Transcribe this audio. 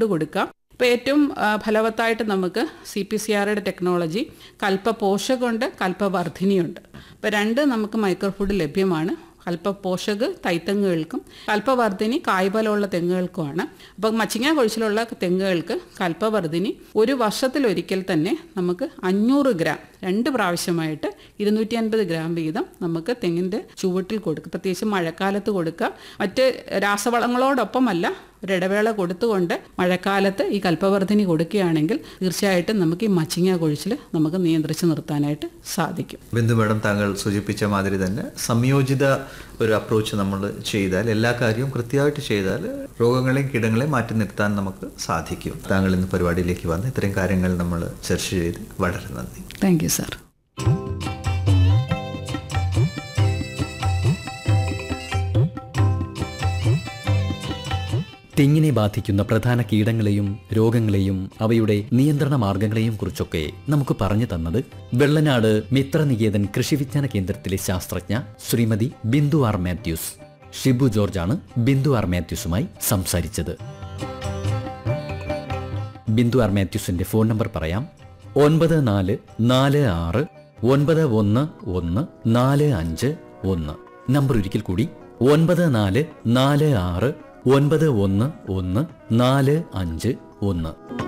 food കൊടുക്കാം ഇപ്പോൾ ഏറ്റവും ആ, ഫലവത്തായിട്ട് നമുക്ക് സി പി സി ആറുടെ ടെക്നോളജി കൽപ്പ പോഷകമുണ്ട് കൽപ്പവർദ്ധിനിയുണ്ട് ഇപ്പോൾ രണ്ട് നമുക്ക് മൈക്രോ ഫുഡ് ലഭ്യമാണ് കൽപ്പ പോഷക് തൈത്തെങ്ങുകൾക്കും കൽപ്പവർദ്ധിനി കായ്ഫലമുള്ള തെങ്ങുകൾക്കുമാണ് അപ്പം മച്ചിങ്ങ കൊഴിച്ചിലുള്ള തെങ്ങുകൾക്ക് കൽപ്പവർദ്ധിനി ഒരു വർഷത്തിലൊരിക്കൽ തന്നെ നമുക്ക് അഞ്ഞൂറ് ഗ്രാം രണ്ട് പ്രാവശ്യമായിട്ട് ഇരുന്നൂറ്റി അൻപത് ഗ്രാം വീതം നമുക്ക് തെങ്ങിൻ്റെ ചുവട്ടിൽ കൊടുക്കുക പ്രത്യേകിച്ച് മഴക്കാലത്ത് കൊടുക്കുക മറ്റ് രാസവളങ്ങളോടൊപ്പമല്ല ഒരിടവേള കൊടുത്തുകൊണ്ട് മഴക്കാലത്ത് ഈ കൽപ്പവർദ്ധിനി കൊടുക്കുകയാണെങ്കിൽ തീർച്ചയായിട്ടും നമുക്ക് ഈ മച്ചിങ്ങ കൊഴിച്ചിൽ നമുക്ക് നിയന്ത്രിച്ച് നിർത്താനായിട്ട് സാധിക്കും ബിന്ദു മാഡം താങ്കൾ സൂചിപ്പിച്ച മാതിരി തന്നെ സംയോജിത ഒരു അപ്രോച്ച് നമ്മൾ ചെയ്താൽ എല്ലാ കാര്യവും കൃത്യമായിട്ട് ചെയ്താൽ രോഗങ്ങളെയും കീടങ്ങളെയും മാറ്റി നിർത്താൻ നമുക്ക് സാധിക്കും താങ്കൾ ഇന്ന് പരിപാടിയിലേക്ക് വന്ന് ഇത്രയും കാര്യങ്ങൾ നമ്മൾ ചർച്ച ചെയ്ത് വളരെ നന്ദി താങ്ക് യു സാർ തെങ്ങിനെ ബാധിക്കുന്ന പ്രധാന കീടങ്ങളെയും രോഗങ്ങളെയും അവയുടെ നിയന്ത്രണ മാർഗങ്ങളെയും കുറിച്ചൊക്കെ നമുക്ക് പറഞ്ഞു തന്നത് വെള്ളനാട് മിത്രനികേതൻ കൃഷിവിജ്ഞാന കേന്ദ്രത്തിലെ ശാസ്ത്രജ്ഞ ശ്രീമതി ബിന്ദു ആർ മാത്യൂസ് ഷിബു ജോർജാണ് ബിന്ദു ആർ മാത്യൂസുമായി സംസാരിച്ചത് ബിന്ദു ആർ മാത്യൂസിന്റെ ഫോൺ നമ്പർ പറയാം ഒൻപത് നാല് നാല് ആറ് ഒൻപത് ഒന്ന് ഒന്ന് നാല് അഞ്ച് ഒന്ന് നമ്പർ ഒരിക്കൽ കൂടി ഒൻപത് നാല് നാല് ആറ് ഒൻപത് ഒന്ന് ഒന്ന് നാല് അഞ്ച് ഒന്ന്